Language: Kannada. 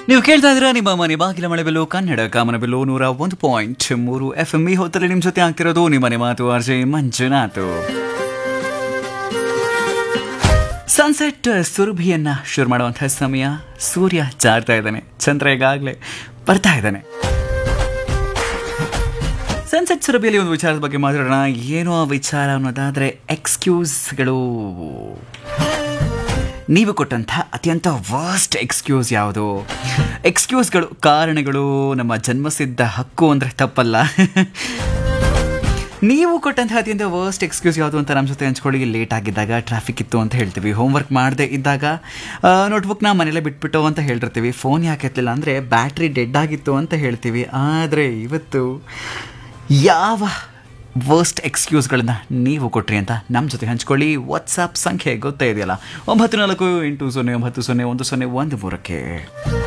ನೀವು ಕೇಳ್ತಾ ಇದ್ರ ನಿಮ್ಮ ಮನೆ ಬಾಗಿಲ ಮಳೆಬೆಲ್ಲು ಕನ್ನಡ ಕಾಮನಬೆಲ್ಲು ನೂರ ಒಂದು ಪಾಯಿಂಟ್ ಮೂರು ಎಫ್ ಎಂ ಈ ಹೊತ್ತಲ್ಲಿ ನಿಮ್ಮ ಜೊತೆ ಆಗ್ತಿರೋದು ನಿಮ್ಮನೆ ಮಾತು ಆರ್ಜೆ ಮಂಜುನಾಥ್ ಸನ್ಸೆಟ್ ಸುರಭಿಯನ್ನ ಶುರು ಮಾಡುವಂತಹ ಸಮಯ ಸೂರ್ಯ ಜಾರ್ತಾ ಇದ್ದಾನೆ ಚಂದ್ರ ಈಗಾಗಲೇ ಬರ್ತಾ ಇದ್ದಾನೆ ಸನ್ಸೆಟ್ ಸುರಭಿಯಲ್ಲಿ ಒಂದು ವಿಚಾರದ ಬಗ್ಗೆ ಮಾತಾಡೋಣ ಏನೋ ಆ ವಿಚಾರ ಅನ್ನೋದಾದ್ರೆ ಎಕ್ಸ್ಕ್ಯೂಸ್ಗಳು ನೀವು ಕೊಟ್ಟಂತಹ ಅತ್ಯಂತ ವರ್ಸ್ಟ್ ಎಕ್ಸ್ಕ್ಯೂಸ್ ಯಾವುದು ಎಕ್ಸ್ಕ್ಯೂಸ್ಗಳು ಕಾರಣಗಳು ನಮ್ಮ ಜನ್ಮಸಿದ್ಧ ಹಕ್ಕು ಅಂದರೆ ತಪ್ಪಲ್ಲ ನೀವು ಕೊಟ್ಟಂತಹ ಅತ್ಯಂತ ವರ್ಸ್ಟ್ ಎಕ್ಸ್ಕ್ಯೂಸ್ ಯಾವುದು ಅಂತ ನಮ್ಮ ಜೊತೆ ಹಂಚ್ಕೊಳ್ಳಿ ಲೇಟ್ ಆಗಿದ್ದಾಗ ಟ್ರಾಫಿಕ್ ಇತ್ತು ಅಂತ ಹೇಳ್ತೀವಿ ಹೋಮ್ವರ್ಕ್ ಮಾಡದೆ ಇದ್ದಾಗ ನೋಟ್ಬುಕ್ನ ಮನೇಲೆ ಬಿಟ್ಬಿಟ್ಟು ಅಂತ ಹೇಳಿರ್ತೀವಿ ಫೋನ್ ಯಾಕೆ ಎತ್ತಲಿಲ್ಲ ಅಂದರೆ ಬ್ಯಾಟ್ರಿ ಡೆಡ್ ಆಗಿತ್ತು ಅಂತ ಹೇಳ್ತೀವಿ ಆದರೆ ಇವತ್ತು ಯಾವ ವರ್ಸ್ಟ್ ಎಕ್ಸ್ಕ್ಯೂಸ್ಗಳನ್ನ ನೀವು ಕೊಟ್ರಿ ಅಂತ ನಮ್ಮ ಜೊತೆ ಹಂಚ್ಕೊಳ್ಳಿ ವಾಟ್ಸಾಪ್ ಸಂಖ್ಯೆ ಗೊತ್ತೇ ಇದೆಯಲ್ಲ ಒಂಬತ್ತು ನಾಲ್ಕು ಎಂಟು ಸೊನ್ನೆ ಒಂಬತ್ತು ಸೊನ್ನೆ ಒಂದು ಸೊನ್ನೆ ಒಂದು ಮೂರಕ್ಕೆ